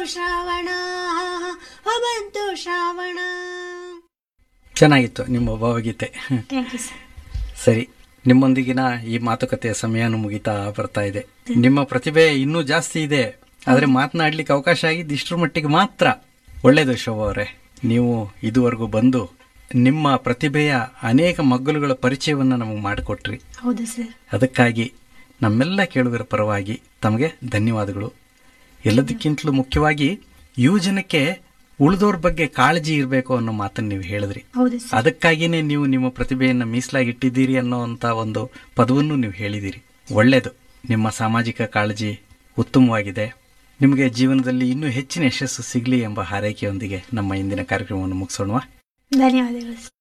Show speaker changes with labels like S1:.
S1: ಶ್ರಾವಣ ಬಂತು ಶ್ರಾವಣ
S2: ಚೆನ್ನಾಗಿತ್ತು ನಿಮ್ಮ ಭಾವಗೀತೆ
S1: ಥ್ಯಾಂಕ್ ಯು ಸರ್
S2: ಸರಿ ನಿಮ್ಮೊಂದಿಗಿನ ಈ ಮಾತುಕತೆಯ ಸಮಯನೂ ಮುಗಿತಾ ಬರ್ತಾ ಇದೆ ನಿಮ್ಮ ಪ್ರತಿಭೆ ಇನ್ನೂ ಜಾಸ್ತಿ ಇದೆ ಆದ್ರೆ ಮಾತನಾಡ್ಲಿಕ್ಕೆ ಅವಕಾಶ ಆಗಿದ್ದು ಇಷ್ಟರ ಮಟ್ಟಿಗೆ ಮಾತ್ರ ಒಳ್ಳೇದು ಶೋಭಾ ಅವರೇ ನೀವು ಇದುವರೆಗೂ ಬಂದು ನಿಮ್ಮ ಪ್ರತಿಭೆಯ ಅನೇಕ ಮಗ್ಗಲುಗಳ ಪರಿಚಯವನ್ನ ನಮಗೆ ಮಾಡಿಕೊಟ್ರಿ
S1: ಹೌದು ಸರ್
S2: ಅದಕ್ಕಾಗಿ ನಮ್ಮೆಲ್ಲ ಕೇಳುಗರ ಪರವಾಗಿ ತಮಗೆ ಧನ್ಯವಾದಗಳು ಎಲ್ಲದಕ್ಕಿಂತಲೂ ಮುಖ್ಯವಾಗಿ ಯುವಜನಕ್ಕೆ ಉಳಿದವ್ರ ಬಗ್ಗೆ ಕಾಳಜಿ ಇರಬೇಕು ಅನ್ನೋ ಮಾತನ್ನು ನೀವು ಹೇಳಿದ್ರಿ
S1: ಹೌದು ಸರ್
S2: ಅದಕ್ಕಾಗಿಯೇ ನೀವು ನಿಮ್ಮ ಪ್ರತಿಭೆಯನ್ನು ಮೀಸಲಾಗಿಟ್ಟಿದ್ದೀರಿ ಅನ್ನೋವಂಥ ಒಂದು ಪದವನ್ನು ನೀವು ಹೇಳಿದ್ದೀರಿ ಒಳ್ಳೆಯದು ನಿಮ್ಮ ಸಾಮಾಜಿಕ ಕಾಳಜಿ ಉತ್ತಮವಾಗಿದೆ ನಿಮಗೆ ಜೀವನದಲ್ಲಿ ಇನ್ನೂ ಹೆಚ್ಚಿನ ಯಶಸ್ಸು ಸಿಗಲಿ ಎಂಬ ಹಾರೈಕೆಯೊಂದಿಗೆ ನಮ್ಮ ಇಂದಿನ ಕಾರ್ಯಕ್ರಮವನ್ನು ಮುಗಿಸೋಣ
S1: ಧನ್ಯವಾದಗಳು ಸರ್